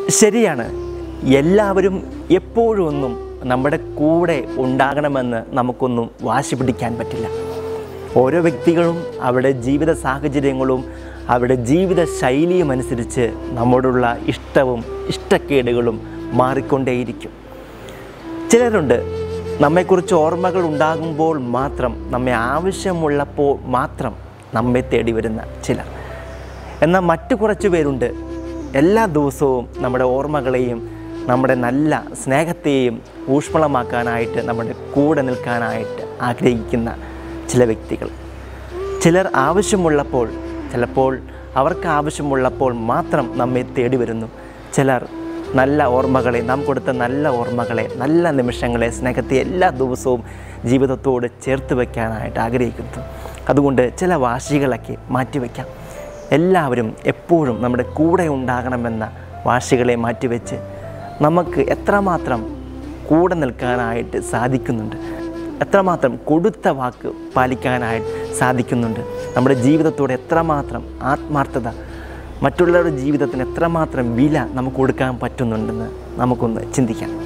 ശരിയാണ് എല്ലാവരും എപ്പോഴും ഒന്നും നമ്മുടെ കൂടെ ഉണ്ടാകണമെന്ന് നമുക്കൊന്നും വാശി പിടിക്കാൻ പറ്റില്ല ഓരോ വ്യക്തികളും അവരുടെ ജീവിത സാഹചര്യങ്ങളും അവരുടെ ജീവിത ശൈലിയും അനുസരിച്ച് നമ്മോടുള്ള ഇഷ്ടവും ഇഷ്ടക്കേടുകളും മാറിക്കൊണ്ടേയിരിക്കും ചിലരുണ്ട് നമ്മെക്കുറിച്ച് ഓർമ്മകൾ ഉണ്ടാകുമ്പോൾ മാത്രം നമ്മെ ആവശ്യമുള്ളപ്പോൾ മാത്രം നമ്മെ തേടി വരുന്ന ചിലർ എന്നാൽ മറ്റു കുറച്ച് പേരുണ്ട് എല്ലാ ദിവസവും നമ്മുടെ ഓർമ്മകളെയും നമ്മുടെ നല്ല സ്നേഹത്തെയും ഊഷ്മളമാക്കാനായിട്ട് നമ്മുടെ കൂടെ നിൽക്കാനായിട്ട് ആഗ്രഹിക്കുന്ന ചില വ്യക്തികൾ ചിലർ ആവശ്യമുള്ളപ്പോൾ ചിലപ്പോൾ അവർക്ക് ആവശ്യമുള്ളപ്പോൾ മാത്രം നമ്മെ തേടി വരുന്നു ചിലർ നല്ല ഓർമ്മകളെ നാം കൊടുത്ത നല്ല ഓർമ്മകളെ നല്ല നിമിഷങ്ങളെ സ്നേഹത്തെ എല്ലാ ദിവസവും ജീവിതത്തോട് ചേർത്ത് വയ്ക്കാനായിട്ട് ആഗ്രഹിക്കുന്നു അതുകൊണ്ട് ചില വാശികളൊക്കെ മാറ്റിവെക്കാം എല്ലാവരും എപ്പോഴും നമ്മുടെ കൂടെ ഉണ്ടാകണമെന്ന വാശികളെ മാറ്റിവെച്ച് നമുക്ക് എത്രമാത്രം കൂടെ നിൽക്കാനായിട്ട് സാധിക്കുന്നുണ്ട് എത്രമാത്രം കൊടുത്ത വാക്ക് പാലിക്കാനായിട്ട് സാധിക്കുന്നുണ്ട് നമ്മുടെ ജീവിതത്തോട് എത്രമാത്രം ആത്മാർത്ഥത മറ്റുള്ളവരുടെ ജീവിതത്തിന് എത്രമാത്രം വില നമുക്ക് കൊടുക്കാൻ പറ്റുന്നുണ്ടെന്ന് നമുക്കൊന്ന് ചിന്തിക്കാം